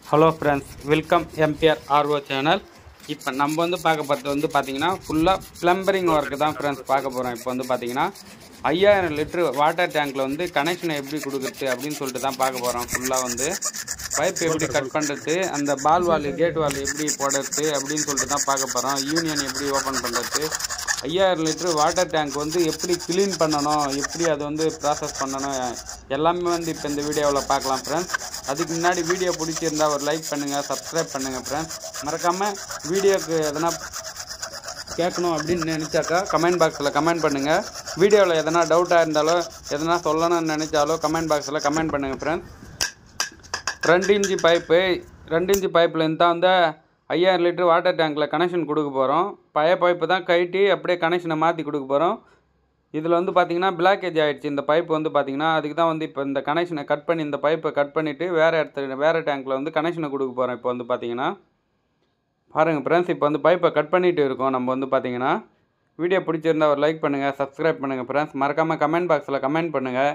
Hello friends welcome M B R R O channel இப்போ நம்ம வந்து பார்க்க போகிறது வந்து பார்த்தீங்கன்னா ஃபுல்லாக ப்ளம்பரிங் ஒர்க்கு தான் ஃப்ரெண்ட்ஸ் பார்க்க போகிறோம் இப்போ வந்து பார்த்தீங்கன்னா ஐயாயிரம் லிட்ரு வாட்டர் டேங்க்கில் வந்து கனெக்ஷனை எப்படி கொடுக்குறது அப்படின்னு சொல்லிட்டு தான் பார்க்க போகிறோம் ஃபுல்லாக வந்து பைப் எப்படி கட் பண்ணுறது அந்த பால் வால் கேட் வால் எப்படி போடுறது அப்படின்னு சொல்லிட்டு தான் பார்க்க போகிறோம் யூனியன் எப்படி ஓப்பன் பண்ணுறது ஐயாயிரம் லிட்ரு வாட்டர் டேங்க் வந்து எப்படி க்ளீன் பண்ணணும் எப்படி அதை வந்து ப்ராசஸ் பண்ணணும் எல்லாமே வந்து இப்போ இந்த வீடியோவில் பார்க்கலாம் ஃப்ரெண்ட்ஸ் அதுக்கு முன்னாடி வீடியோ பிடிச்சிருந்தா ஒரு லைக் பண்ணுங்கள் சப்ஸ்கிரைப் பண்ணுங்கள் ஃப்ரெண்ட்ஸ் மறக்காமல் வீடியோக்கு எதனா கேட்கணும் அப்படின்னு நினச்சாக்கா கமெண்ட் பாக்ஸில் கமெண்ட் பண்ணுங்கள் வீடியோவில் எதனா டவுட்டாக இருந்தாலோ எதனா சொல்லணும்னு நினச்சாலோ கமெண்ட் பாக்ஸில் கமெண்ட் பண்ணுங்கள் ஃப்ரெண்ட்ஸ் ரெண்டு இன்ச்சு பைப்பு ரெண்டு இன்ச்சு பைப்லேருந்து தான் வந்து ஐயாயிரம் லிட்டர் வாட்டர் டேங்க்கில் கனெக்ஷன் கொடுக்க போகிறோம் பழைய பைப்பு தான் கழட்டி அப்படியே கனெக்ஷனை மாற்றி கொடுக்க போகிறோம் இதில் வந்து பார்த்தீங்கன்னா பிளாக்கேஜ் ஆகிடுச்சு இந்த பைப் வந்து பார்த்தீங்கன்னா அதுக்கு தான் வந்து இப்போ இந்த கனெக்ஷனை கட் பண்ணி இந்த பைப்பை கட் பண்ணிவிட்டு வேறு இடத்துல வேறு டேங்க்கில் வந்து கனெக்ஷனை கொடுக்க போகிறோம் இப்போ வந்து பார்த்தீங்கன்னா பாருங்கள் ஃப்ரெண்ட்ஸ் இப்போ வந்து பைப்பை கட் பண்ணிட்டு இருக்கோம் நம்ம வந்து பார்த்தீங்கன்னா வீடியோ பிடிச்சிருந்தா ஒரு லைக் பண்ணுங்கள் சப்ஸ்கிரைப் பண்ணுங்கள் ஃப்ரெண்ட்ஸ் மறக்காமல் கமெண்ட் பாக்ஸில் கமெண்ட் பண்ணுங்கள்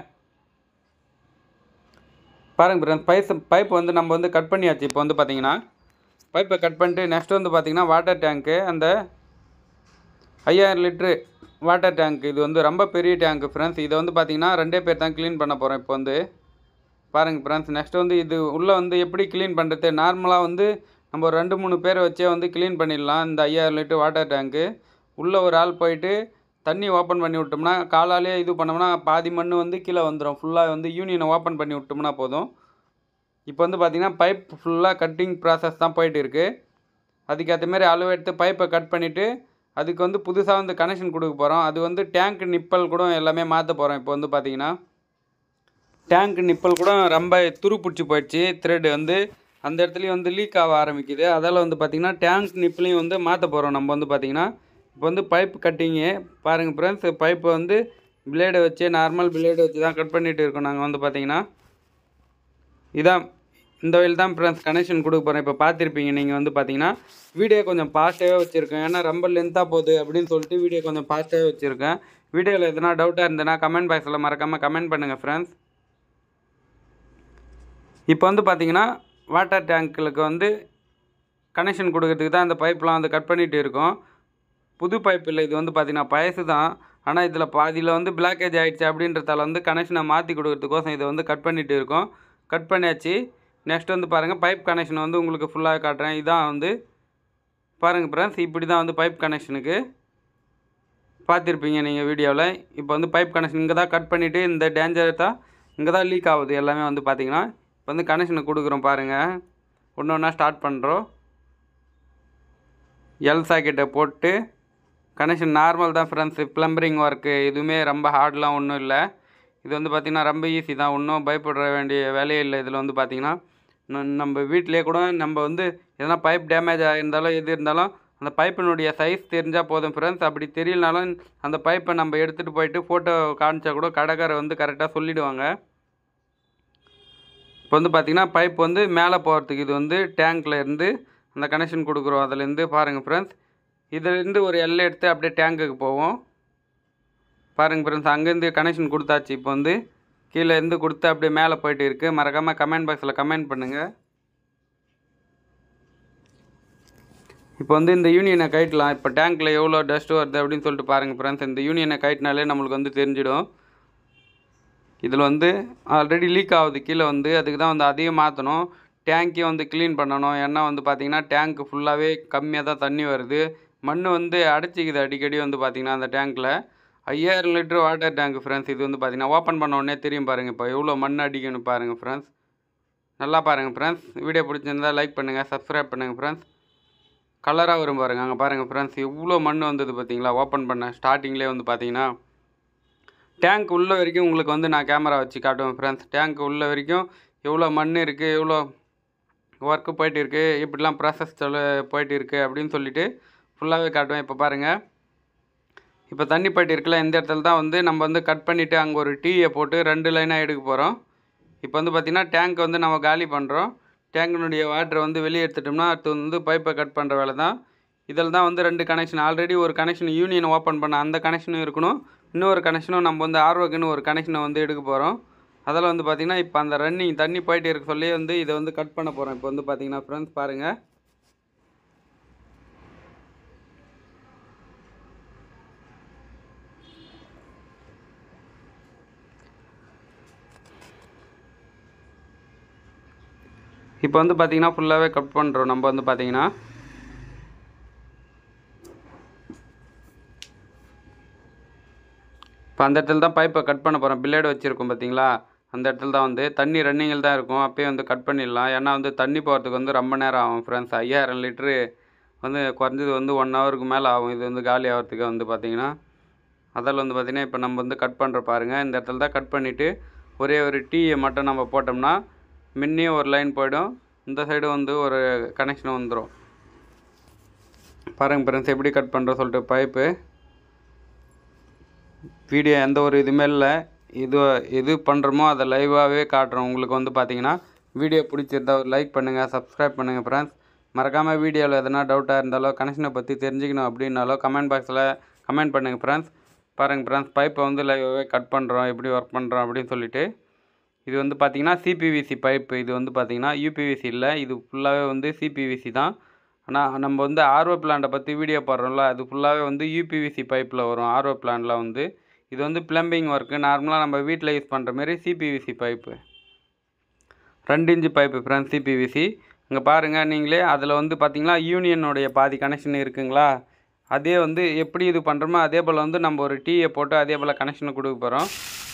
பாருங்க ஃப்ரெண்ட்ஸ் பைப் பைப் வந்து நம்ம வந்து கட் பண்ணியாச்சு இப்போ வந்து பார்த்தீங்கன்னா பைப்பை கட் பண்ணிட்டு நெக்ஸ்ட் வந்து பார்த்தீங்கன்னா வாட்டர் டேங்க்கு அந்த ஐயாயிரம் லிட்ரு வாட்டர் டேங்க் இது வந்து ரொம்ப பெரிய டேங்க் ஃப்ரெண்ட்ஸ் இதை வந்து பார்த்தீங்கன்னா ரெண்டே பேர் தான் க்ளீன் பண்ண போகிறோம் இப்போ வந்து பாருங்கள் ஃப்ரெண்ட்ஸ் நெக்ஸ்ட் வந்து இது உள்ளே வந்து எப்படி க்ளீன் பண்ணுறது நார்மலாக வந்து நம்ம ஒரு ரெண்டு மூணு பேரை வச்சே வந்து க்ளீன் பண்ணிடலாம் இந்த ஐயாயிரம் லிட்டர் வாட்டர் டேங்க்கு உள்ளே ஒரு ஆள் போயிட்டு தண்ணி ஓப்பன் பண்ணி விட்டோம்னா காலாலே இது பண்ணோம்னா பாதி மண் வந்து கீழே வந்துடும் ஃபுல்லாக வந்து யூனியனை ஓப்பன் பண்ணி விட்டோம்னா போதும் இப்போ வந்து பார்த்திங்கன்னா பைப் ஃபுல்லாக கட்டிங் ப்ராசஸ் தான் போயிட்டு இருக்குது அதுக்கேற்ற மாதிரி அளவு எடுத்து பைப்பை கட் பண்ணிவிட்டு அதுக்கு வந்து புதுசாக வந்து கனெக்ஷன் கொடுக்க போகிறோம் அது வந்து டேங்க் நிப்பல் கூட எல்லாமே மாற்ற போகிறோம் இப்போ வந்து பார்த்திங்கன்னா டேங்க் நிப்பல் கூட ரொம்ப துரு பிடிச்சி போயிடுச்சு த்ரெட் வந்து அந்த இடத்துலையும் வந்து லீக் ஆக ஆரம்பிக்குது அதால் வந்து பார்த்திங்கன்னா டேங்க் நிப்பலையும் வந்து மாற்ற போகிறோம் நம்ம வந்து பார்த்திங்கன்னா இப்போ வந்து பைப் கட்டிங்கு பாருங்கள் ஃப்ரெண்ட்ஸ் பைப்பை வந்து பிளேடை வச்சு நார்மல் பிளேடை வச்சு தான் கட் பண்ணிகிட்டு இருக்கோம் நாங்கள் வந்து பார்த்திங்கன்னா இதான் இந்த வயல் தான் ஃப்ரெண்ட்ஸ் கனெக்ஷன் கொடுக்க போகிறேன் இப்போ பார்த்துருப்பீங்க நீங்கள் வந்து பார்த்தீங்கன்னா வீடியோ கொஞ்சம் ஃபாஸ்ட்டாகவே வச்சுருக்கேன் ஏன்னா ரொம்ப லென்த்தாக போகுது அப்படின்னு சொல்லிட்டு வீடியோ கொஞ்சம் ஃபாஸ்ட்டாகவே வச்சுருக்கேன் வீடியோவில் எதனா டவுட்டாக இருந்ததுன்னா கமெண்ட் பாக்ஸில் மறக்காமல் கமெண்ட் பண்ணுங்கள் ஃப்ரெண்ட்ஸ் இப்போ வந்து பார்த்தீங்கன்னா வாட்டர் டேங்க்குக்கு வந்து கனெக்ஷன் கொடுக்கறதுக்கு தான் இந்த பைப்லாம் வந்து கட் பண்ணிகிட்டு இருக்கோம் புது பைப் இல்லை இது வந்து பார்த்திங்கன்னா பழசு தான் ஆனால் இதில் பாதியில் வந்து பிளாக்கேஜ் ஆகிடுச்சு அப்படின்றதால வந்து கனெக்ஷனை மாற்றி கொடுக்கறதுக்கோசம் இதை வந்து கட் பண்ணிகிட்டு இருக்கோம் கட் பண்ணியாச்சு நெக்ஸ்ட் வந்து பாருங்கள் பைப் கனெக்ஷன் வந்து உங்களுக்கு ஃபுல்லாக காட்டுறேன் இதான் வந்து பாருங்கள் ஃப்ரெண்ட்ஸ் இப்படி தான் வந்து பைப் கனெக்ஷனுக்கு பார்த்துருப்பீங்க நீங்கள் வீடியோவில் இப்போ வந்து பைப் கனெக்ஷன் இங்கே தான் கட் பண்ணிவிட்டு இந்த டேஞ்சர் தான் இங்கே தான் லீக் ஆகுது எல்லாமே வந்து பார்த்திங்கன்னா இப்போ வந்து கனெக்ஷனை கொடுக்குறோம் பாருங்கள் ஒன்று ஒன்றா ஸ்டார்ட் பண்ணுறோம் எல் சாக்கெட்டை போட்டு கனெக்ஷன் நார்மல் தான் ஃப்ரெண்ட்ஸ் ப்ளம்பரிங் ஒர்க்கு எதுவுமே ரொம்ப ஹார்ட்லாம் ஒன்றும் இல்லை இது வந்து பார்த்திங்கன்னா ரொம்ப ஈஸி தான் ஒன்றும் பயப்பட வேண்டிய வேலையே இல்லை இதில் வந்து பார்த்திங்கன்னா நம்ம வீட்டிலே கூட நம்ம வந்து எதனா பைப் டேமேஜ் ஆகிருந்தாலும் எது இருந்தாலும் அந்த பைப்பினுடைய சைஸ் தெரிஞ்சால் போதும் ஃப்ரெண்ட்ஸ் அப்படி தெரியலனாலும் அந்த பைப்பை நம்ம எடுத்துகிட்டு போயிட்டு ஃபோட்டோ காமிச்சா கூட கடைக்காரர் வந்து கரெக்டாக சொல்லிவிடுவாங்க இப்போ வந்து பார்த்திங்கன்னா பைப் வந்து மேலே போகிறதுக்கு இது வந்து டேங்க்கில் இருந்து அந்த கனெக்ஷன் கொடுக்குறோம் அதுலேருந்து பாருங்கள் ஃப்ரெண்ட்ஸ் இதுலேருந்து ஒரு எல்லை எடுத்து அப்படியே டேங்குக்கு போவோம் பாருங்கள் ஃப்ரெண்ட்ஸ் அங்கேருந்து கனெக்ஷன் கொடுத்தாச்சு இப்போ வந்து கீழே இருந்து கொடுத்து அப்படியே மேலே போயிட்டு இருக்குது மறக்காமல் கமெண்ட் பாக்ஸில் கமெண்ட் பண்ணுங்கள் இப்போ வந்து இந்த யூனியனை கைட்டலாம் இப்போ டேங்க்கில் எவ்வளோ டஸ்ட் வருது அப்படின்னு சொல்லிட்டு பாருங்கள் ஃப்ரெண்ட்ஸ் இந்த யூனியனை கைட்டினாலே நம்மளுக்கு வந்து தெரிஞ்சிடும் இதில் வந்து ஆல்ரெடி லீக் ஆகுது கீழே வந்து அதுக்கு தான் வந்து அதையும் மாற்றணும் டேங்க்கையும் வந்து க்ளீன் பண்ணணும் ஏன்னா வந்து பார்த்திங்கன்னா டேங்க் ஃபுல்லாகவே கம்மியாக தான் தண்ணி வருது மண் வந்து அடைச்சிக்குது அடிக்கடி வந்து பார்த்திங்கன்னா அந்த டேங்க்கில் ஐயாயிரம் லிட்டர் வாட்டர் டேங்க் ஃப்ரெண்ட்ஸ் இது வந்து பார்த்திங்கன்னா ஓப்பன் பண்ண உடனே தெரியும் பாருங்கள் இப்போ எவ்வளோ மண் அடிக்கணும் பாருங்கள் ஃப்ரெண்ட்ஸ் நல்லா பாருங்கள் ஃப்ரெண்ட்ஸ் வீடியோ பிடிச்சிருந்தா லைக் பண்ணுங்கள் சப்ஸ்கிரைப் பண்ணுங்கள் ஃப்ரெண்ட்ஸ் கலராக வரும் பாருங்கள் அங்கே பாருங்கள் ஃப்ரெண்ட்ஸ் எவ்வளோ மண் வந்தது பார்த்தீங்களா ஓப்பன் பண்ண ஸ்டார்டிங்லேயே வந்து பார்த்தீங்கன்னா டேங்க் உள்ள வரைக்கும் உங்களுக்கு வந்து நான் கேமரா வச்சு காட்டுவேன் ஃப்ரெண்ட்ஸ் டேங்க் உள்ள வரைக்கும் எவ்வளோ மண் இருக்குது எவ்வளோ ஒர்க்கு போயிட்டு இருக்குது இப்படிலாம் ப்ராசஸ் சொல்ல போயிட்டு இருக்குது அப்படின்னு சொல்லிட்டு ஃபுல்லாகவே காட்டுவேன் இப்போ பாருங்கள் இப்போ தண்ணி போயிட்டு இருக்குல்ல இந்த இடத்துல தான் வந்து நம்ம வந்து கட் பண்ணிவிட்டு அங்கே ஒரு டீயை போட்டு ரெண்டு லைனாக எடுக்க போகிறோம் இப்போ வந்து பார்த்திங்கன்னா டேங்க் வந்து நம்ம காலி பண்ணுறோம் டேங்கினுடைய வாட்டரை வந்து வெளியே எடுத்துட்டோம்னா அடுத்து வந்து பைப்பை கட் பண்ணுற வேலை தான் இதில் தான் வந்து ரெண்டு கனெக்ஷன் ஆல்ரெடி ஒரு கனெக்ஷன் யூனியன் ஓப்பன் பண்ண அந்த கனெக்ஷனும் இருக்கணும் இன்னொரு கனெக்ஷனும் நம்ம வந்து ஆர்வோக்குன்னு ஒரு கனெக்ஷனை வந்து எடுக்க போகிறோம் அதில் வந்து பார்த்திங்கன்னா இப்போ அந்த ரன்னிங் தண்ணி போயிட்டு இருக்க சொல்லி வந்து இதை வந்து கட் பண்ண போகிறோம் இப்போ வந்து பார்த்திங்கன்னா ஃப்ரெண்ட்ஸ் பாருங்கள் இப்போ வந்து பார்த்திங்கன்னா ஃபுல்லாகவே கட் பண்ணுறோம் நம்ம வந்து பார்த்திங்கன்னா இப்போ அந்த இடத்துல தான் பைப்பை கட் பண்ண போகிறோம் பிளேடு வச்சுருக்கோம் பார்த்தீங்களா அந்த இடத்துல தான் வந்து தண்ணி ரன்னிங்கில் தான் இருக்கும் அப்பயே வந்து கட் பண்ணிடலாம் ஏன்னா வந்து தண்ணி போகிறதுக்கு வந்து ரொம்ப நேரம் ஆகும் ஃப்ரெண்ட்ஸ் ஐயாயிரம் லிட்ரு வந்து குறைஞ்சது வந்து ஒன் ஹவருக்கு மேலே ஆகும் இது வந்து காலி ஆகிறதுக்கு வந்து பார்த்திங்கன்னா அதில் வந்து பார்த்திங்கன்னா இப்போ நம்ம வந்து கட் பண்ணுற பாருங்கள் இந்த இடத்துல தான் கட் பண்ணிவிட்டு ஒரே ஒரு டீயை மட்டும் நம்ம போட்டோம்னா முன்னையும் ஒரு லைன் போயிடும் இந்த சைடு வந்து ஒரு கனெக்ஷன் வந்துடும் பாருங்கள் ஃப்ரெண்ட்ஸ் எப்படி கட் பண்ணுறோம் சொல்லிட்டு பைப்பு வீடியோ எந்த ஒரு இதுவுமே இல்லை இது எது பண்ணுறோமோ அதை லைவாகவே காட்டுறோம் உங்களுக்கு வந்து பார்த்தீங்கன்னா வீடியோ பிடிச்சிருந்தா ஒரு லைக் பண்ணுங்கள் சப்ஸ்கிரைப் பண்ணுங்கள் ஃப்ரெண்ட்ஸ் மறக்காமல் வீடியோவில் எதனா டவுட்டாக இருந்தாலோ கனெக்ஷனை பற்றி தெரிஞ்சுக்கணும் அப்படின்னாலோ கமெண்ட் பாக்ஸில் கமெண்ட் பண்ணுங்கள் ஃப்ரெண்ட்ஸ் பாருங்கள் ஃப்ரெண்ட்ஸ் பைப்பை வந்து லைவாகவே கட் பண்ணுறோம் எப்படி ஒர்க் பண்ணுறோம் அப்படின்னு சொல்லிட்டு இது வந்து பார்த்தீங்கன்னா சிபிவிசி பைப்பு இது வந்து பார்த்தீங்கன்னா யூபிவிசி இல்லை இது ஃபுல்லாகவே வந்து சிபிவிசி தான் ஆனால் நம்ம வந்து ஆர்ஓ பிளான்ட்டை பற்றி வீடியோ போடுறோம்ல அது ஃபுல்லாகவே வந்து யூபிவிசி பைப்பில் வரும் ஆர்ஓ பிளான்ட்டில் வந்து இது வந்து ப்ளம்பிங் ஒர்க்கு நார்மலாக நம்ம வீட்டில் யூஸ் பண்ணுற மாதிரி சிபிவிசி பைப்பு ரெண்டு இன்ச்சு பைப்பு ஃப்ரெண்ட்ஸ் சிபிவிசி இங்கே பாருங்கள் நீங்களே அதில் வந்து பார்த்தீங்கன்னா யூனியனுடைய பாதி கனெக்ஷன் இருக்குங்களா அதே வந்து எப்படி இது பண்ணுறோமோ அதே போல் வந்து நம்ம ஒரு டீயை போட்டு அதே போல் கனெக்ஷனை கொடுக்க போகிறோம்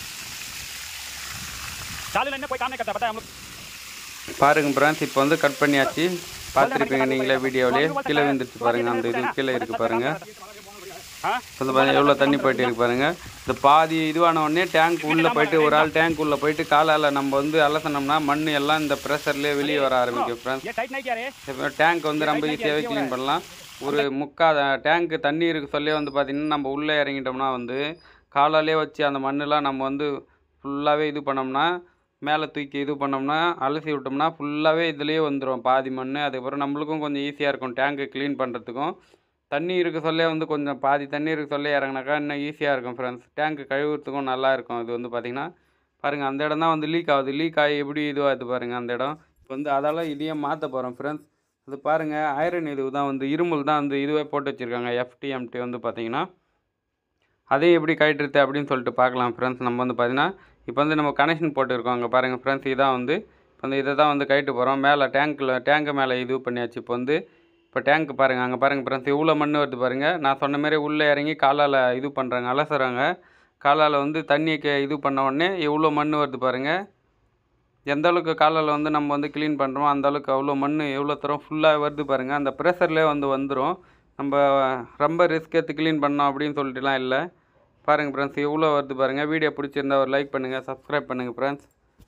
चालू लाइन में कोई काम नहीं करता पता है हम लोग பாருங்க ஃப்ரெண்ட்ஸ் இப்போ வந்து கட் பண்ணியாச்சு பார்த்துருப்பீங்க நீங்களே வீடியோவிலே கீழே விழுந்துருச்சு பாருங்கள் அந்த இது கீழே இருக்குது பாருங்கள் हाँ இப்போ வந்து பாருங்க எவ்வளோ தண்ணி போயிட்டு இருக்கு பாருங்க இந்த பாதி இதுவான உடனே டேங்க் உள்ளே போயிட்டு ஒரு ஆள் டேங்க் உள்ளே போயிட்டு காலால் நம்ம வந்து அலசனோம்னா மண் எல்லாம் இந்த ப்ரெஷர்லேயே வெளியே வர ஆரம்பிக்கும் ஃப்ரெண்ட்ஸ் ये टाइट नहीं किया रे இப்போ டேங்க் வந்து ரொம்ப ஈஸியாகவே க்ளீன் பண்ணலாம் ஒரு முக்கா டேங்க் தண்ணி இருக்கு சொல்லி வந்து பார்த்திங்கன்னா நம்ம உள்ளே இறங்கிட்டோம்னா வந்து காலாலே வச்சு அந்த மண்ணெலாம் நம்ம வந்து ஃபுல்லாகவே இது பண்ணோம்னா மேலே தூக்கி இது பண்ணோம்னா அலசி விட்டோம்னா ஃபுல்லாகவே இதுலேயே வந்துடும் பாதி மண் அதுக்கப்புறம் நம்மளுக்கும் கொஞ்சம் ஈஸியாக இருக்கும் டேங்க்கு க்ளீன் பண்ணுறதுக்கும் தண்ணி இருக்க சொல்லே வந்து கொஞ்சம் பாதி தண்ணி இருக்க சொல்லே இறங்கினாக்கா இன்னும் ஈஸியாக இருக்கும் ஃப்ரெண்ட்ஸ் டேங்க்கு கழுவுறதுக்கும் நல்லா இருக்கும் இது வந்து பார்த்திங்கன்னா பாருங்கள் அந்த இடம் தான் வந்து லீக் ஆகுது லீக் ஆகி எப்படி இதுவாகுது பாருங்கள் அந்த இடம் இப்போ வந்து அதால் இதையே மாற்ற போகிறோம் ஃப்ரெண்ட்ஸ் இது பாருங்கள் ஐரன் இது தான் வந்து இரும்புல் தான் வந்து இதுவே போட்டு வச்சுருக்காங்க எஃப்டிஎம்டி வந்து பார்த்தீங்கன்னா அதையும் எப்படி கழட்டுறது அப்படின்னு சொல்லிட்டு பார்க்கலாம் ஃப்ரெண்ட்ஸ் நம்ம வந்து பார்த்தீங்கன்னா இப்போ வந்து நம்ம கனெக்ஷன் போட்டுருக்கோம் அங்கே பாருங்கள் ஃப்ரெண்ட்ஸ் இதான் வந்து இப்போ வந்து இதை தான் வந்து கழட்டு போகிறோம் மேலே டேங்க்கில் டேங்க்கு மேலே இது பண்ணியாச்சு இப்போ வந்து இப்போ டேங்க் பாருங்கள் அங்கே பாருங்கள் ஃப்ரெண்ட்ஸ் இவ்வளோ மண் வருது பாருங்கள் நான் சொன்ன மாதிரி உள்ளே இறங்கி காலால் இது பண்ணுறாங்க அலசுறாங்க காலால் வந்து தண்ணிக்கு இது பண்ண உடனே எவ்வளோ மண் வருது பாருங்கள் எந்த அளவுக்கு காலால் வந்து நம்ம வந்து க்ளீன் பண்ணுறோமோ அந்த அளவுக்கு அவ்வளோ மண் எவ்வளோ தரம் ஃபுல்லாக வருது பாருங்கள் அந்த ப்ரெஷர்லேயே வந்து வந்துடும் நம்ம ரொம்ப ரிஸ்க் எடுத்து க்ளீன் பண்ணோம் அப்படின்னு சொல்லிட்டுலாம் இல்லை பாருங்கள் ஃப்ரெண்ட்ஸ் எவ்வளோ வருது பாருங்கள் வீடியோ பிடிச்சிருந்தா ஒரு லைக் பண்ணுங்கள் சப்ஸ்கிரைப் பண்ணுங்கள் ஃப்ரெண்ட்ஸ்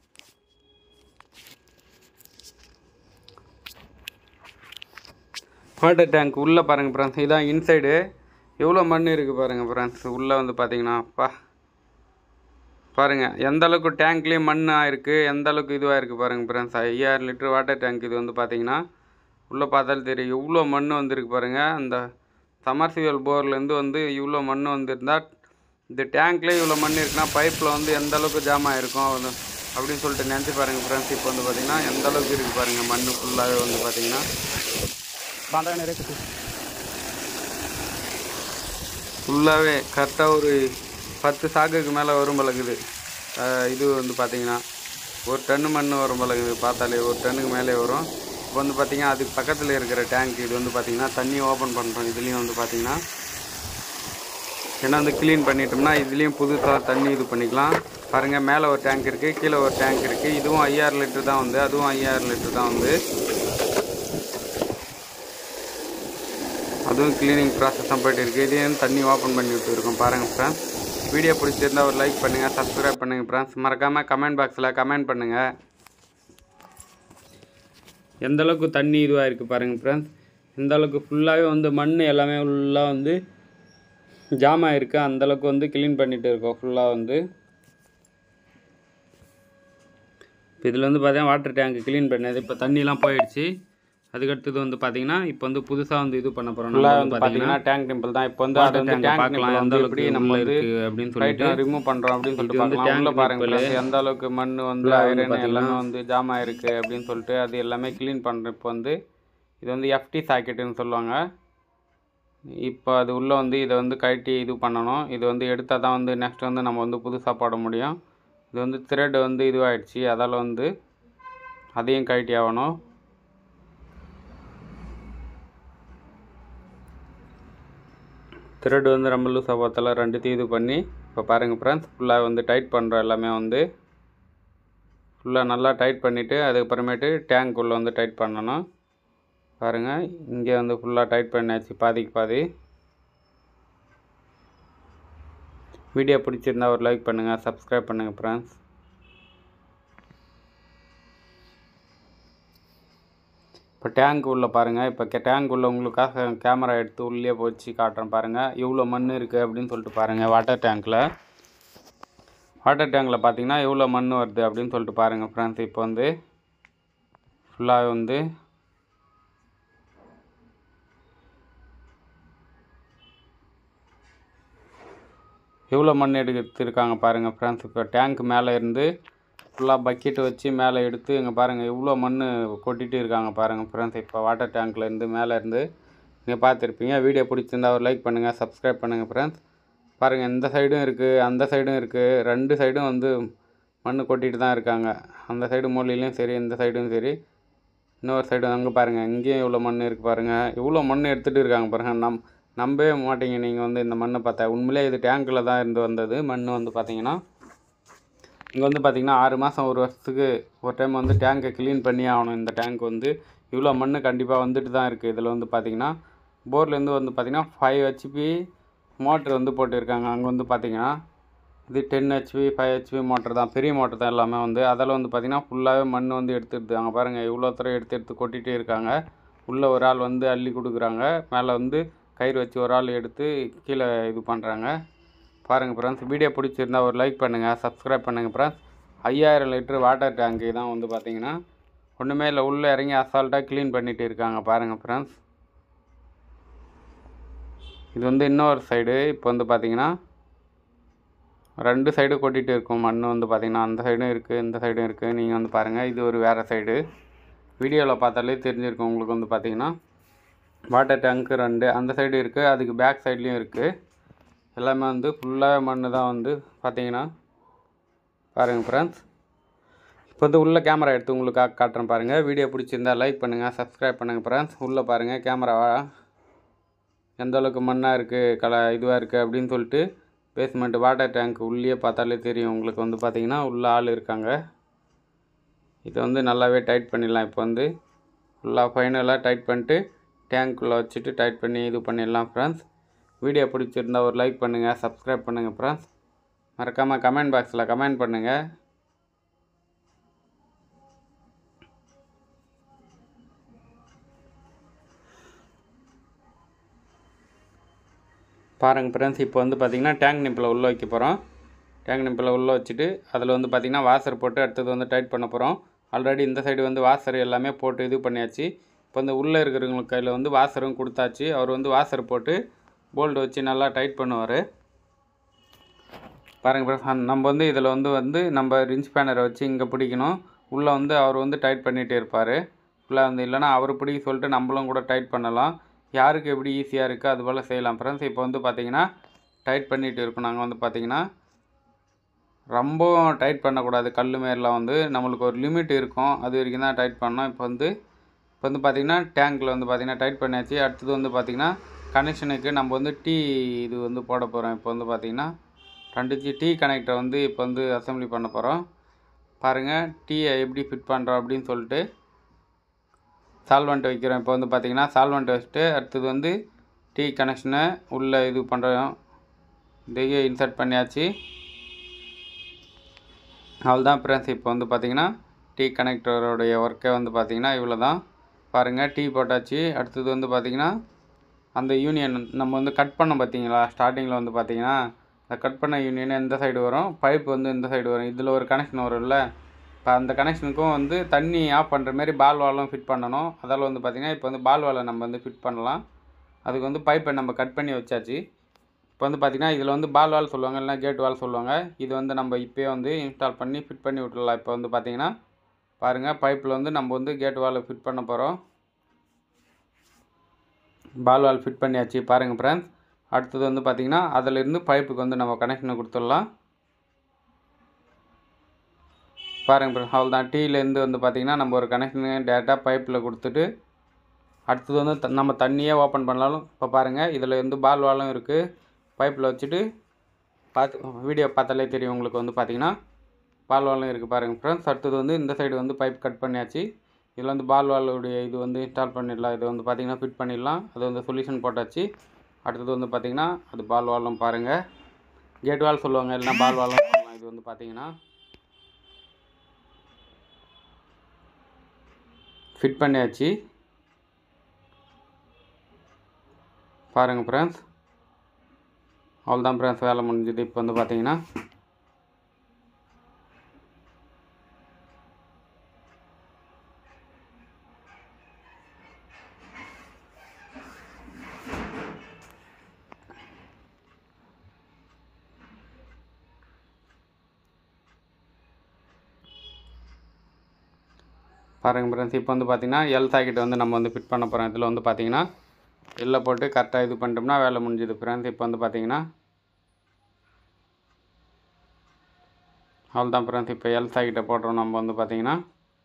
வாட்டர் டேங்க் உள்ளே பாருங்கள் ஃப்ரெண்ட்ஸ் இதான் இன்சைடு எவ்வளோ மண் இருக்குது பாருங்கள் ஃப்ரெண்ட்ஸ் உள்ளே வந்து பார்த்தீங்கன்னா அப்பா பாருங்கள் எந்த அளவுக்கு டேங்க்லேயும் மண்ணாக இருக்குது எந்த அளவுக்கு இதுவாக இருக்குது பாருங்கள் ஃப்ரெண்ட்ஸ் ஐயாயிரம் லிட்டர் வாட்டர் டேங்க் இது வந்து பார்த்தீங்கன்னா உள்ளே பார்த்தாலும் தெரியும் எவ்வளோ மண் வந்திருக்கு பாருங்கள் அந்த சமர்சிவல் போர்லேருந்து வந்து இவ்வளோ மண் வந்திருந்தா இந்த டேங்க்லேயே இவ்வளோ மண் இருக்குன்னா பைப்பில் வந்து எந்த அளவுக்கு ஜாம் ஆகிருக்கும் அது அப்படின்னு சொல்லிட்டு நினச்சி பாருங்கள் ஃப்ரெண்ட்ஸ் இப்போ வந்து பார்த்தீங்கன்னா எந்த அளவுக்கு இருக்குது பாருங்கள் மண் ஃபுல்லாகவே வந்து பார்த்தீங்கன்னா बांधा नहीं रे कुछ ஃபுல்லாகவே கரெக்டாக ஒரு பத்து சாக்குக்கு மேலே வரும் பழகுது இது வந்து பார்த்தீங்கன்னா ஒரு டன்னு மண் வரும் பழகுது பார்த்தாலே ஒரு டன்னுக்கு மேலே வரும் இப்போ வந்து பார்த்தீங்கன்னா அதுக்கு பக்கத்தில் இருக்கிற டேங்க் இது வந்து பார்த்தீங்கன்னா தண்ணி ஓப்பன் பண்ணுறோம் இதுலேயும் வந்து பார்த்தீங்கன்னா ஏன்னா வந்து க்ளீன் பண்ணிட்டோம்னா இதுலேயும் புதுசாக தண்ணி இது பண்ணிக்கலாம் பாருங்கள் மேலே ஒரு டேங்க் இருக்குது கீழே ஒரு டேங்க் இருக்குது இதுவும் ஐயாயிரம் லிட்டர் தான் வந்து அதுவும் ஐயாயிரம் லிட்டர் தான் வந்து அதுவும் க்ளீனிங் ப்ராசஸ் தான் போயிட்டு இருக்குது இதையும் தண்ணி ஓப்பன் பண்ணி விட்டுருக்கோம் பாருங்கள் ஃப்ரெண்ட்ஸ் வீடியோ பிடிச்சிருந்தா ஒரு லைக் பண்ணுங்கள் சப்ஸ்கிரைப் பண்ணுங்கள் ஃப்ரெண்ட்ஸ் மறக்காமல் கமெண்ட் பாக்ஸில் கமெண்ட் பண்ணுங்கள் எந்த அளவுக்கு தண்ணி இதுவாக இருக்குது பாருங்கள் ஃப்ரெண்ட்ஸ் இந்த அளவுக்கு ஃபுல்லாகவே வந்து மண் எல்லாமே ஃபுல்லாக வந்து ஜாம் ஆகிருக்கு அந்தளவுக்கு வந்து க்ளீன் பண்ணிகிட்டு இருக்கோம் ஃபுல்லாக வந்து இப்போ இதில் வந்து பார்த்தீங்கன்னா வாட்டர் டேங்க் க்ளீன் பண்ணது இப்போ தண்ணிலாம் போயிடுச்சு அதுக்கடுத்தது வந்து பார்த்தீங்கன்னா இப்போ வந்து புதுசாக வந்து இது பண்ண போகிறோம் ஃபுல்லாக வந்து பார்த்தீங்கன்னா டேங்க் டிம்பிள் தான் இப்போ வந்து அது வந்து டேங்க் பார்க்கலாம் எந்த அளவுக்கு எப்படி நம்ம வந்து இருக்குது அப்படின்னு ரைட் சொல்லிட்டு ரிமூவ் பண்ணுறோம் அப்படின்னு சொல்லிட்டு இது வந்து பார்க்கலாம் உள்ள tank பாருங்க nipple. friends, எந்த அளவுக்கு மண் வந்து Full-ஆ வந்து ஐரன் பார்த்தீங்கன்னா- எல்லாமே வந்து ஜாம் ஆயிருக்கு அப்படின்னு சொல்லிட்டு அது எல்லாமே க்ளீன் பண்ணுற இப்போ வந்து இது வந்து எஃப்டி சாக்கெட்டுன்னு சொல்லுவாங்க இப்போ அது உள்ளே வந்து இதை வந்து கழட்டி இது பண்ணணும் இது வந்து எடுத்தால் தான் வந்து நெக்ஸ்ட் வந்து நம்ம வந்து புதுசாக போட முடியும் இது வந்து த்ரெட் வந்து இதுவாகிடுச்சு அதால் வந்து அதையும் கழட்டி ஆகணும் த்ரெட் வந்து ரொம்ப லூஸாக பார்த்தால ரெண்டுத்தையும் இது பண்ணி இப்போ பாருங்கள் ஃப்ரெண்ட்ஸ் ஃபுல்லாக வந்து டைட் பண்ணுறோம் எல்லாமே வந்து ஃபுல்லாக நல்லா டைட் பண்ணிவிட்டு அதுக்கப்புறமேட்டு டேங்க் உள்ள வந்து டைட் பண்ணணும் பாருங்கள் இங்கே வந்து ஃபுல்லாக டைட் பண்ணியாச்சு பாதிக்கு பாதி வீடியோ பிடிச்சிருந்தா ஒரு லைக் பண்ணுங்கள் சப்ஸ்கிரைப் பண்ணுங்கள் ஃப்ரெண்ட்ஸ் இப்போ டேங்க் உள்ள பாருங்கள் இப்போ டேங்க் உள்ள உங்களுக்காக கேமரா எடுத்து உள்ளே வச்சு காட்டுறேன் பாருங்கள் எவ்வளோ மண் இருக்குது அப்படின்னு சொல்லிட்டு பாருங்கள் வாட்டர் டேங்க்கில் வாட்டர் டேங்கில் பார்த்தீங்கன்னா எவ்வளோ மண் வருது அப்படின்னு சொல்லிட்டு பாருங்கள் ஃப்ரெண்ட்ஸ் இப்போ வந்து ஃபுல்லாக வந்து எவ்வளோ மண் எடுத்துருக்காங்க பாருங்கள் ஃப்ரெண்ட்ஸ் இப்போ டேங்க் மேலே இருந்து ஃபுல்லாக பக்கெட் வச்சு மேலே எடுத்து இங்கே பாருங்கள் எவ்வளோ மண் கொட்டிட்டு இருக்காங்க பாருங்கள் ஃப்ரெண்ட்ஸ் இப்போ வாட்டர் டேங்க்கில் இருந்து மேலே இருந்து நீங்கள் பார்த்துருப்பீங்க வீடியோ பிடிச்சிருந்தா ஒரு லைக் பண்ணுங்கள் சப்ஸ்கிரைப் பண்ணுங்கள் ஃப்ரெண்ட்ஸ் பாருங்கள் இந்த சைடும் இருக்குது அந்த சைடும் இருக்குது ரெண்டு சைடும் வந்து மண் கொட்டிட்டு தான் இருக்காங்க அந்த சைடு மூலையிலையும் சரி இந்த சைடும் சரி இன்னொரு சைடு அங்கே பாருங்கள் இங்கேயும் இவ்வளோ மண் இருக்குது பாருங்கள் இவ்வளோ மண் எடுத்துகிட்டு இருக்காங்க பாருங்கள் நம் நம்பவே மாட்டீங்க நீங்கள் வந்து இந்த மண்ணை பார்த்தா உண்மையிலே இது டேங்க்கில் தான் இருந்து வந்தது மண் வந்து பார்த்தீங்கன்னா இங்கே வந்து பார்த்திங்கன்னா ஆறு மாதம் ஒரு வருஷத்துக்கு ஒரு டைம் வந்து டேங்கை க்ளீன் பண்ணி ஆகணும் இந்த டேங்க் வந்து இவ்வளோ மண் கண்டிப்பாக வந்துட்டு தான் இருக்குது இதில் வந்து பார்த்திங்கன்னா போர்லேருந்து வந்து பார்த்திங்கன்னா ஃபைவ் ஹெச்பி மோட்ரு வந்து போட்டிருக்காங்க அங்கே வந்து பார்த்திங்கன்னா இது ten H P five H P motor தான் பெரிய மோட்டர் தான் எல்லாமே வந்து அதில் வந்து பார்த்திங்கன்னா ஃபுல்லாகவே மண் வந்து எடுத்துடுது அங்கே பாருங்கள் இவ்வளோ தூரம் எடுத்து எடுத்து கொட்டிகிட்டே இருக்காங்க உள்ளே ஒரு ஆள் வந்து அள்ளி கொடுக்குறாங்க மேலே வந்து கயிறு வச்சு ஒரு ஆள் எடுத்து கீழே இது பண்ணுறாங்க பாருங்கள் ஃப்ரெண்ட்ஸ் வீடியோ பிடிச்சிருந்தா ஒரு லைக் பண்ணுங்கள் சப்ஸ்கிரைப் பண்ணுங்கள் ஃப்ரெண்ட்ஸ் ஐயாயிரம் லிட்டர் வாட்டர் டேங்க்கு தான் வந்து பார்த்தீங்கன்னா ஒன்றுமே இல்லை உள்ளே இறங்கி அசால்ட்டாக க்ளீன் பண்ணிட்டு இருக்காங்க பாருங்கள் ஃப்ரெண்ட்ஸ் இது வந்து இன்னொரு சைடு இப்போ வந்து பார்த்தீங்கன்னா ரெண்டு சைடு கொட்டிகிட்டு இருக்கும் மண் வந்து பார்த்தீங்கன்னா அந்த சைடும் இருக்குது இந்த சைடும் இருக்குது நீங்கள் வந்து பாருங்கள் இது ஒரு வேறு சைடு வீடியோவில் பார்த்தாலே தெரிஞ்சிருக்கும் உங்களுக்கு வந்து பார்த்தீங்கன்னா வாட்டர் டேங்க்கு ரெண்டு அந்த சைடு இருக்குது அதுக்கு பேக் சைட்லேயும் இருக்குது எல்லாமே வந்து ஃபுல்லாக மண் தான் வந்து பார்த்தீங்கன்னா பாருங்கள் ஃப்ரெண்ட்ஸ் இப்போ வந்து உள்ள கேமரா எடுத்து உங்களுக்கு காட்டுறேன் பாருங்கள் வீடியோ பிடிச்சிருந்தா லைக் பண்ணுங்கள் சப்ஸ்கிரைப் பண்ணுங்கள் ஃப்ரெண்ட்ஸ் உள்ளே பாருங்கள் கேமராவா எந்த அளவுக்கு மண்ணாக இருக்குது கல இதுவாக இருக்குது அப்படின்னு சொல்லிட்டு பேஸ்மெண்ட் வாட்டர் டேங்க் உள்ளே பார்த்தாலே தெரியும் உங்களுக்கு வந்து பார்த்தீங்கன்னா உள்ள ஆள் இருக்காங்க இதை வந்து நல்லாவே டைட் பண்ணிடலாம் இப்போ வந்து ஃபுல்லாக ஃபைனலாக டைட் பண்ணிட்டு டேங்க்குள்ளே வச்சுட்டு டைட் பண்ணி இது பண்ணிடலாம் ஃப்ரெண்ட்ஸ் வீடியோ பிடிச்சிருந்தா ஒரு லைக் பண்ணுங்கள் சப்ஸ்கிரைப் பண்ணுங்கள் ஃப்ரெண்ட்ஸ் மறக்காமல் கமெண்ட் பாக்ஸில் கமெண்ட் பண்ணுங்கள் பாருங்கள் ஃப்ரெண்ட்ஸ் இப்போ வந்து பார்த்திங்கன்னா டேங்க் நிப்பில் உள்ளே வைக்க போகிறோம் டேங்க் நிப்பில் உள்ளே வச்சுட்டு அதில் வந்து பார்த்திங்கன்னா வாசர் போட்டு அடுத்தது வந்து டைட் பண்ண போகிறோம் ஆல்ரெடி இந்த சைடு வந்து வாசர் எல்லாமே போட்டு இது பண்ணியாச்சு இப்போ இந்த உள்ளே இருக்கிறவங்களுக்கு கையில் வந்து வாசரும் கொடுத்தாச்சு அவர் வந்து வாசர் போட்டு போல்டு வச்சு நல்லா டைட் பண்ணுவார் பாருங்கள் ஃப்ரெண்ட்ஸ் நம்ம வந்து இதில் வந்து வந்து நம்ம ரிஞ்ச் ஸ்பேனரை வச்சு இங்கே பிடிக்கணும் உள்ளே வந்து அவர் வந்து டைட் பண்ணிகிட்டே இருப்பார் ஃபுல்லாக வந்து இல்லைனா அவர் பிடிக்க சொல்லிட்டு நம்மளும் கூட டைட் பண்ணலாம் யாருக்கு எப்படி ஈஸியாக இருக்கோ அது போல் செய்யலாம் ஃப்ரெண்ட்ஸ் இப்போ வந்து பார்த்திங்கன்னா டைட் பண்ணிகிட்டு இருக்கோம் நாங்கள் வந்து பார்த்திங்கன்னா ரொம்பவும் டைட் பண்ணக்கூடாது கல் மாரிலாம் வந்து நம்மளுக்கு ஒரு லிமிட் இருக்கும் அது வரைக்கும் தான் டைட் பண்ணோம் இப்போ வந்து இப்போ வந்து பார்த்திங்கன்னா டேங்க்கில் வந்து பார்த்திங்கன்னா டைட் பண்ணியாச்சு அடுத்தது வந்து பார்த்திங்கன்னா கனெக்ஷனுக்கு நம்ம வந்து டீ இது வந்து போட போகிறோம் இப்போ வந்து பார்த்திங்கன்னா ரெண்டு ஜி டீ கனெக்டரை வந்து இப்போ வந்து அசம்பிளி பண்ண போகிறோம் பாருங்கள் டீயை எப்படி ஃபிட் பண்ணுறோம் அப்படின்னு சொல்லிட்டு சால்வெண்ட் வைக்கிறோம் இப்போ வந்து பார்த்திங்கன்னா சால்வெண்ட் வச்சுட்டு அடுத்தது வந்து டீ கனெக்ஷனை உள்ளே இது பண்ணுறோம் இதையே இன்சர்ட் பண்ணியாச்சு அவ்வளோதான் ஃப்ரெண்ட்ஸ் இப்போ வந்து பார்த்திங்கன்னா டீ கனெக்டரோடைய ஒர்க்கே வந்து பார்த்திங்கன்னா இவ்வளோ தான் பாருங்கள் டீ போட்டாச்சு அடுத்தது வந்து பார்த்திங்கன்னா அந்த யூனியன் நம்ம வந்து கட் பண்ணோம் பார்த்தீங்களா ஸ்டார்டிங்கில் வந்து பார்த்திங்கன்னா அந்த கட் பண்ண யூனியன் எந்த சைடு வரும் பைப் வந்து இந்த சைடு வரும் இதில் ஒரு கனெக்ஷன் வரும்ல இப்போ அந்த கனெக்ஷனுக்கும் வந்து தண்ணி ஆஃப் பண்ணுற மாதிரி பால் வாலும் ஃபிட் பண்ணணும் அதில் வந்து பார்த்திங்கன்னா இப்போ வந்து பால் வாலை நம்ம வந்து ஃபிட் பண்ணலாம் அதுக்கு வந்து பைப்பை நம்ம கட் பண்ணி வச்சாச்சு இப்போ வந்து பார்த்திங்கன்னா இதில் வந்து பால் வால் சொல்லுவாங்க இல்லைனா கேட் வால் சொல்லுவாங்க இது வந்து நம்ம இப்போயே வந்து இன்ஸ்டால் பண்ணி ஃபிட் பண்ணி விட்டுடலாம் இப்போ வந்து பார்த்திங்கன்னா பாருங்கள் பைப்பில் வந்து நம்ம வந்து கேட் வால் ஃபிட் பண்ண போகிறோம் பால் வால் ஃபிட் பண்ணியாச்சு பாருங்கள் ஃப்ரெண்ட்ஸ் அடுத்தது வந்து பார்த்திங்கன்னா அதிலிருந்து பைப்புக்கு வந்து நம்ம கனெக்ஷனை கொடுத்துடலாம் பாருங்கள் ஃப்ரெண்ட்ஸ் அவ்வளோதான் டீலேருந்து வந்து பார்த்திங்கன்னா நம்ம ஒரு கனெக்ஷனு டேரெக்டாக பைப்பில் கொடுத்துட்டு அடுத்தது வந்து த- நம்ம தண்ணியே ஓப்பன் பண்ணாலும் இப்போ பாருங்கள் இதில் வந்து பால் வாலும் இருக்குது பைப்பில் வச்சுட்டு பார்த்து வீடியோ பார்த்தாலே தெரியும் உங்களுக்கு வந்து பார்த்திங்கன்னா பால் வாலும் இருக்குது பாருங்கள் ஃப்ரெண்ட்ஸ் அடுத்தது வந்து இந்த சைடு வந்து பைப் கட் பண்ணியாச்சு இதில் வந்து பால் வாலுடைய இது வந்து இன்ஸ்டால் பண்ணிடலாம் இது வந்து பார்த்திங்கன்னா ஃபிட் பண்ணிடலாம் அது வந்து சொல்யூஷன் போட்டாச்சு அடுத்தது வந்து பார்த்திங்கன்னா அது பால் வாலும் பாருங்கள் கேட் வால் சொல்லுவாங்க இல்லைனா பால் வாலும் சொல்லலாம் இது வந்து பார்த்திங்கன்னா ஃபிட் பண்ணியாச்சு பாருங்கள் ஃப்ரெண்ட்ஸ் அவ்வளோதான் ஃப்ரெண்ட்ஸ் வேலை முடிஞ்சுது இப்போ வந்து பார்த்தீங்கன்னா பாருங்கள் ஃப்ரெண்ட்ஸ் இப்போ வந்து பார்த்தீங்கன்னா எல் சாக்கெட் வந்து நம்ம வந்து ஃபிட் பண்ண போகிறோம் இதில் வந்து பார்த்தீங்கன்னா எல்லை போட்டு கரெக்டாக இது பண்ணிட்டோம்னா வேலை முடிஞ்சுது ஃப்ரெண்ட்ஸ் இப்போ வந்து பார்த்தீங்கன்னா அவ்வளோதான் ஃப்ரெண்ட்ஸ் இப்போ எல் சாக்கெட்டை போடுறோம் நம்ம வந்து பார்த்தீங்கன்னா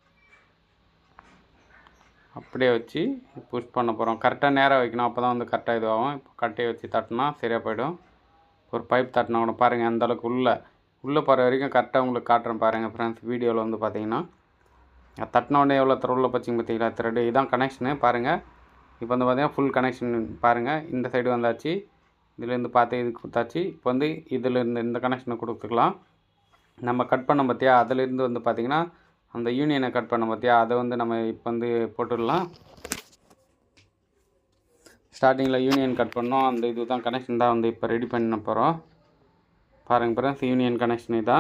அப்படியே வச்சு புஷ் பண்ண போகிறோம் கரெக்டாக நேராக வைக்கணும் அப்போ தான் வந்து கரெக்டாக இதுவாகும் இப்போ கட்டையை வச்சு தட்டினா சரியாக போயிடும் ஒரு பைப் தட்டினா கூட பாருங்கள் எந்த அளவுக்கு உள்ளே உள்ளே போகிற வரைக்கும் கரெக்டாக உங்களுக்கு காட்டுறேன் பாருங்கள் ஃப்ரெண்ட்ஸ் வீடியோவில் வந்து பார்த்தீங்கன்னா அது தட்டின உடனே எவ்வளோ த்ரெட் உள்ள பச்சிங்க பார்த்தீங்களா த்ரெட்டு இதான் கனெக்ஷனு பாருங்கள் இப்போ வந்து பார்த்தீங்கன்னா ஃபுல் கனெக்ஷன் பாருங்கள் இந்த சைடு வந்தாச்சு இதுலேருந்து பார்த்து இது கொடுத்தாச்சு இப்போ வந்து இதிலேருந்து இந்த கனெக்ஷனை கொடுத்துக்கலாம் நம்ம கட் பண்ண பார்த்தியா அதுலேருந்து வந்து பார்த்திங்கன்னா அந்த யூனியனை கட் பண்ண பார்த்தியா அதை வந்து நம்ம இப்போ வந்து போட்டுடலாம் ஸ்டார்டிங்கில் யூனியன் கட் பண்ணோம் அந்த இது தான் கனெக்ஷன் தான் வந்து இப்போ ரெடி பண்ண போகிறோம் பாருங்க ஃப்ரெண்ட்ஸ் யூனியன் கனெக்ஷன் இதான்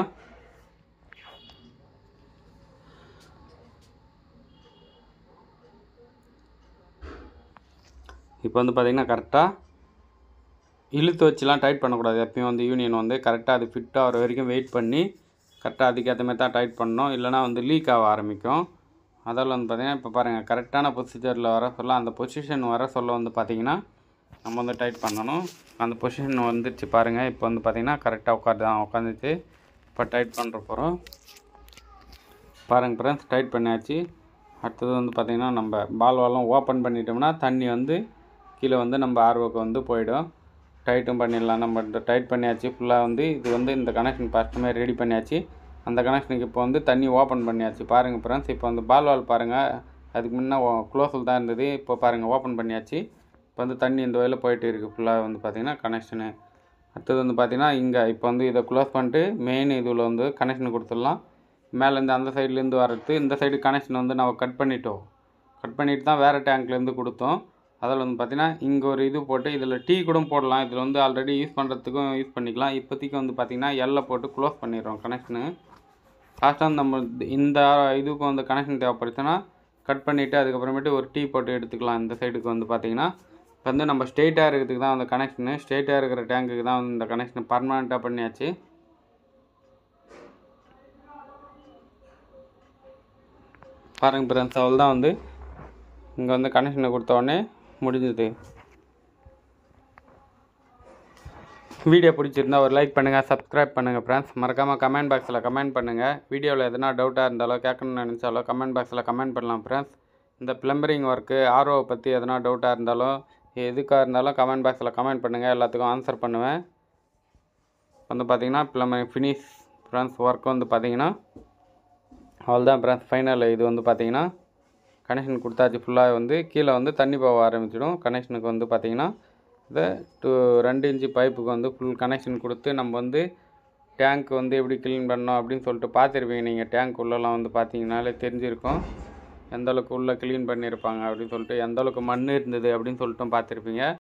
இப்போ வந்து பார்த்திங்கன்னா கரெக்டாக இழுத்து வச்சுலாம் டைட் பண்ணக்கூடாது எப்பயும் வந்து யூனியன் வந்து கரெக்டாக அது ஃபிட் ஆகிற வரைக்கும் வெயிட் பண்ணி கரெக்டாக அதுக்கேற்ற மாதிரி தான் டைட் பண்ணணும் இல்லைனா வந்து லீக் ஆக ஆரம்பிக்கும் அதில் வந்து பார்த்திங்கன்னா இப்போ பாருங்கள் கரெக்டான பொசிஷனில் வர சொல்ல அந்த பொசிஷன் வர சொல்ல வந்து பார்த்திங்கன்னா நம்ம வந்து டைட் பண்ணணும் அந்த பொசிஷன் வந்துருச்சு பாருங்கள் இப்போ வந்து பார்த்திங்கன்னா கரெக்டாக உட்காந்து தான் உட்காந்துச்சு இப்போ டைட் பண்ணுற போகிறோம் பாருங்கள் ஃப்ரெண்ட்ஸ் டைட் பண்ணியாச்சு அடுத்தது வந்து பார்த்திங்கன்னா நம்ம பால் வாலம் ஓப்பன் பண்ணிட்டோம்னா தண்ணி வந்து கீழே வந்து நம்ம ஆர்வோக்கு வந்து போயிடும் டைட்டும் பண்ணிடலாம் நம்ம இந்த டைட் பண்ணியாச்சு ஃபுல்லாக வந்து இது வந்து இந்த கனெக்ஷன் ஃபஸ்ட்டு மாதிரி ரெடி பண்ணியாச்சு அந்த கனெக்ஷனுக்கு இப்போ வந்து தண்ணி ஓப்பன் பண்ணியாச்சு பாருங்கள் ஃப்ரெண்ட்ஸ் இப்போ வந்து பால் வால் பாருங்கள் அதுக்கு முன்னே க்ளோஸில் தான் இருந்தது இப்போ பாருங்கள் ஓப்பன் பண்ணியாச்சு இப்போ வந்து தண்ணி இந்த வழியில் போயிட்டு இருக்குது ஃபுல்லாக வந்து பார்த்திங்கன்னா கனெக்ஷனு அடுத்தது வந்து பார்த்திங்கன்னா இங்கே இப்போ வந்து இதை க்ளோஸ் பண்ணிட்டு மெயின் இதில் வந்து கனெக்ஷன் கொடுத்துடலாம் மேலேருந்து அந்த சைட்லேருந்து வர்றது இந்த சைடு கனெக்ஷன் வந்து நம்ம கட் பண்ணிட்டோம் கட் பண்ணிட்டு தான் வேறு டேங்க்லேருந்து கொடுத்தோம் அதில் வந்து பார்த்திங்கன்னா இங்கே ஒரு இது போட்டு இதில் டீ கூட போடலாம் இதில் வந்து ஆல்ரெடி யூஸ் பண்ணுறதுக்கும் யூஸ் பண்ணிக்கலாம் இப்போதைக்கு வந்து பார்த்திங்கன்னா எல்லை போட்டு க்ளோஸ் பண்ணிடுறோம் கனெக்ஷனு லாஸ்ட்டாக நம்ம இந்த இதுக்கு வந்து கனெக்ஷன் தேவைப்படுச்சுன்னா கட் பண்ணிவிட்டு அதுக்கப்புறமேட்டு ஒரு டீ போட்டு எடுத்துக்கலாம் இந்த சைடுக்கு வந்து பார்த்திங்கன்னா இப்போ வந்து நம்ம ஸ்ட்ரெயிட்டாக இருக்கிறதுக்கு தான் அந்த கனெக்ஷனு ஸ்ட்ரெயிட்டாக இருக்கிற டேங்க்குக்கு தான் வந்து இந்த கனெக்ஷன் பர்மனெண்ட்டாக பண்ணியாச்சு பாருங்க ஃப்ரெண்ட்ஸ் அவள் தான் வந்து இங்கே வந்து கனெக்ஷனை கொடுத்த உடனே முடிஞ்சுது வீடியோ பிடிச்சிருந்தா ஒரு லைக் பண்ணுங்கள் சப்ஸ்கிரைப் பண்ணுங்கள் ஃப்ரெண்ட்ஸ் மறக்காமல் கமெண்ட் பாக்ஸில் கமெண்ட் பண்ணுங்கள் வீடியோவில் எதனா டவுட்டாக இருந்தாலோ கேட்கணும்னு நினச்சாலோ கமெண்ட் பாக்ஸில் கமெண்ட் பண்ணலாம் ஃப்ரெண்ட்ஸ் இந்த ப்ளம்பரிங் ஒர்க்கு ஆர்ஓ பற்றி எதனா டவுட்டாக இருந்தாலோ எதுக்காக இருந்தாலும் கமெண்ட் பாக்ஸில் கமெண்ட் பண்ணுங்கள் எல்லாத்துக்கும் ஆன்சர் பண்ணுவேன் வந்து பார்த்தீங்கன்னா ப்ளம்பரிங் ஃபினிஷ் ஃப்ரெண்ட்ஸ் ஒர்க் வந்து பார்த்தீங்கன்னா அவ்வளோதான் ஃப்ரெண்ட்ஸ் ஃபைனல் இது வந்து பார்த்தீங்கன்னா கனெக்ஷன் கொடுத்தாச்சு ஃபுல்லாக வந்து கீழே வந்து தண்ணி போக ஆரம்பிச்சிடும் கனெக்ஷனுக்கு வந்து பார்த்தீங்கன்னா இதை டூ ரெண்டு இன்ச்சு பைப்புக்கு வந்து ஃபுல் கனெக்ஷன் கொடுத்து நம்ம வந்து டேங்க் வந்து எப்படி க்ளீன் பண்ணோம் அப்படின்னு சொல்லிட்டு பார்த்துருப்பீங்க நீங்கள் டேங்க் உள்ளலாம் வந்து பார்த்தீங்கனாலே தெரிஞ்சிருக்கும் எந்த அளவுக்கு உள்ளே க்ளீன் பண்ணியிருப்பாங்க அப்படின்னு சொல்லிட்டு எந்த அளவுக்கு மண் இருந்தது அப்படின்னு சொல்லிட்டும் பார்த்துருப்பீங்க